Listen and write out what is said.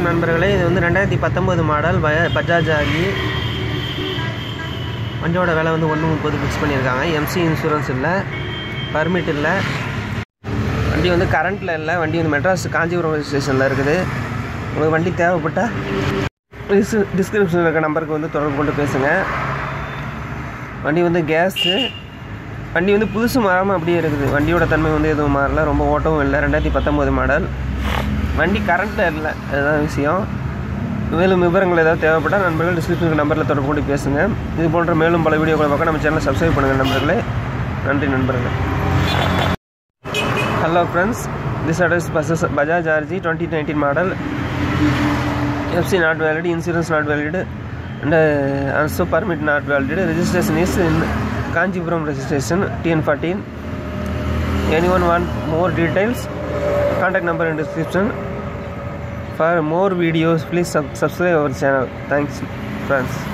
வணக்கம் நண்பர்களே இது வந்து ரெண்டாயிரத்தி பத்தொம்போது மாடல் பய பஜாஜ் ஆகி வண்டியோட விலை வந்து ஒன்று முப்பது ஃபிக்ஸ் பண்ணியிருக்காங்க எம்சி இன்சூரன்ஸ் இல்லை பர்மிட் இல்லை வண்டி வந்து கரண்ட்டில் இல்லை வண்டி வந்து மெட்ராஸ் காஞ்சிபுரம் ஸ்டேஷனில் இருக்குது உங்களுக்கு வண்டி தேவைப்பட்டால் டிஸ்கிரிப்ஷனில் இருக்க நம்பருக்கு வந்து தொடர்பு கொண்டு பேசுங்க வண்டி வந்து கேஸு வண்டி வந்து புதுசு மாறாமல் அப்படியே இருக்குது வண்டியோட தன்மை வந்து எதுவும் மாறல ரொம்ப ஓட்டவும் இல்லை ரெண்டாயிரத்தி பத்தொம்போது மாடல் வண்டி கரண்ட்டில் இல்லை அதுதான் விஷயம் மேலும் விவரங்கள் ஏதாவது தேவைப்பட்டால் நண்பர்கள் டிஸ்கிரிப்ஷன் நம்பரில் தொடர்பு கொண்டு பேசுங்க இது போன்ற மேலும் பல வீடியோக்களை பார்க்க நம்ம சேனலை சப்ஸ்கிரைப் பண்ணுங்கள் நண்பர்களே நன்றி நண்பர்களே hello friends this address buses Bajaj R G twenty nineteen model FC not valid insurance not valid and also permit not valid registration is in Kanchipuram registration TN fourteen any one want more details contact number in description for more videos please sub- subscribe our channel thanks friends